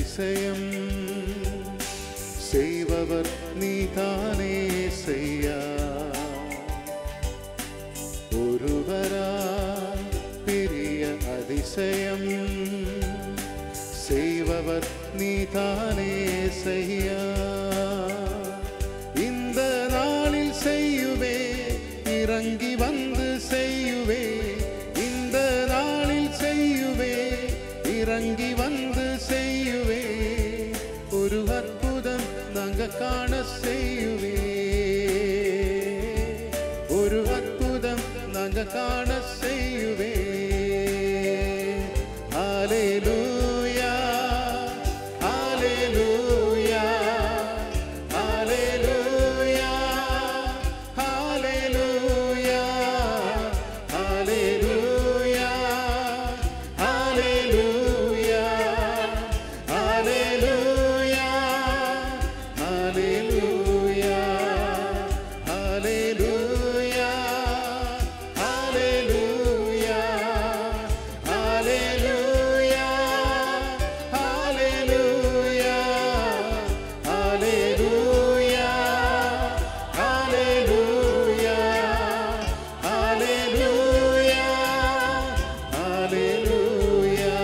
அதிசயம் செய்பவர் நீதானே செய்யா ஒருவரா பெரிய அதிசயம் செய்பவர் நீதானே செய்யா இந்த நாளில் செய்யுவே இறங்கி வந்து செய்யுவே இந்த நாளில் செய்யுவே இறங்கி வந்து செய்யுவே ஒரு அற்புதம் நாங்க காண செய்யுவே ஒரு அற்புதம் நாங்க காண செய்யுவே ஹalleluya ஹalleluya ஹalleluya ஹalleluya ஹalleluya ஹalleluya ஹalleluya ஹalleluya ஹalleluya ஹalleluya ஹalleluya ஹalleluya ஹalleluya ஹalleluya ஹalleluya ஹalleluya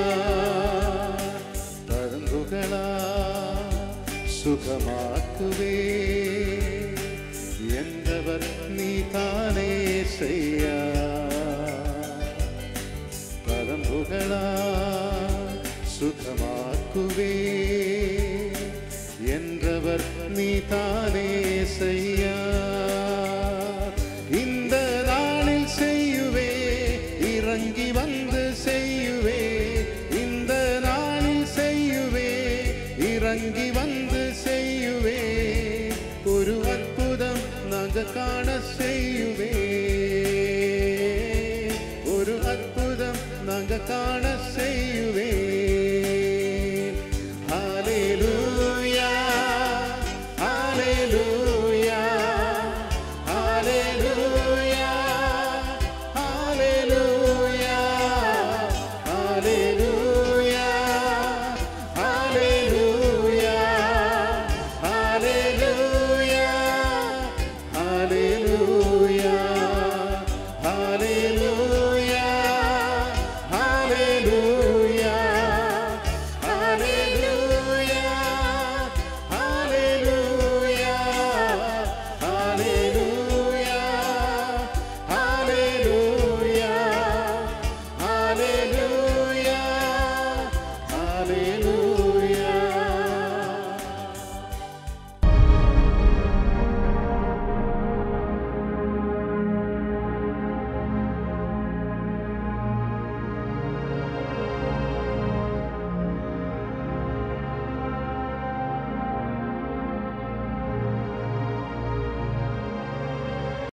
பரந்துகளா சுகமாக்குவே என்றவர் நீ தானே செய்யா பரம்புகளா சுகமாக்குவே என்றவர் நீ தானே செய்யா இந்த நாளில் செய்யுவே இறங்கி வந்து செய்யுவே இந்த நாளில் செய்யுவே இறங்கி வந்து செய்யுவே ஒரு அற்புதம் நாங்க காண செய்யுவே ஒரு அற்புதம் நாங்க காண செய்யுவே